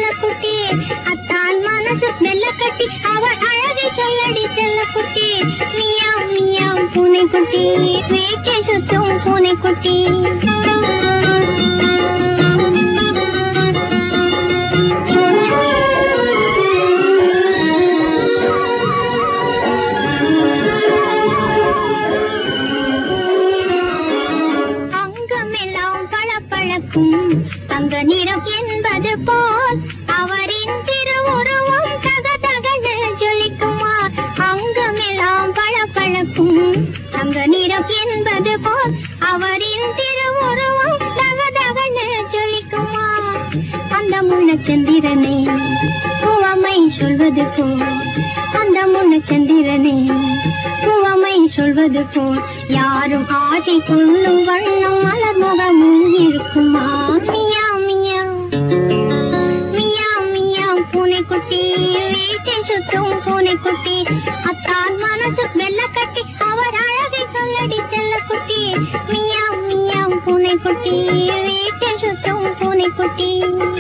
செல்லக்குட்டி அத்தான் மனசு மெல்ல கட்டி அவள் அழகை சொல்லடி செல்லக்குட்டி மியாவ் மியாவ் பூனைக்குட்டி வீட்டை சுத்தும் பூனைக்குட்டி அங்கமெல்லாம் பளபளக்கும் தங்க நிறம் என்பது போல் அவரின் திருவுருவம் தகதகன ஜொலிக்குமா அங்கமெல்லாம் பளபளக்கும் தங்க நிறம் என்பது போல் அவரின் திருவுருவம் தகதகன ஜொலிக்குமா அந்த முன்னச்சந்திரனை உவமை சொல்வது போல் அந்த முன்னச்சந்திரனை உவமை சொல்வது போல் யாரும் ஆசை கொள்ளும் வண்ணம் மலர் முகமும் இருக்குமா மியா மியா மியா மியா பூனைக்குட்டி வீட்டை சுத்தும் பூனைக்குட்டி அத்தான் மனசு மெல்ல கட்டி அவர் அழகை சொல்லடி செல்லக்குட்டி மியா மியா பூனைக்குட்டி வீட்டை சுத்தும் பூனைக்குட்டி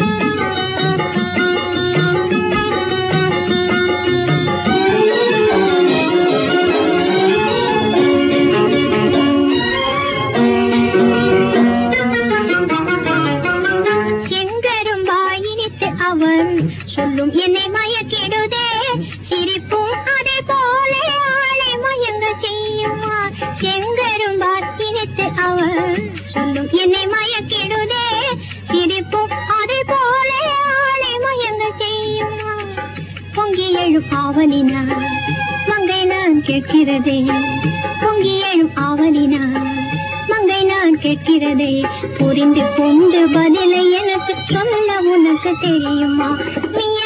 செங்கரும்பாயினித்து அவர் சொல்லும் என்னை மயக்கிடுதே சிரிப்பும் அதே போல ஆளை மயங்க செய்யுமா செங்கரும்பாயினித்து அவர் சொல்லும் என்னை மயக்கிடுதே சிரிப்பும் அதே போல ஆளை மயங்க செய்யுமா பொங்கி எழும் ஆவலினா மங்கை நான் கேட்கிறதே பொங்கி எழும் ஆவலினா மங்கை நான் கேட்கிறதே புரிந்து கொண்டு பதிலை எனக்கு சொல்ல உனக்கு தெரியுமா நீ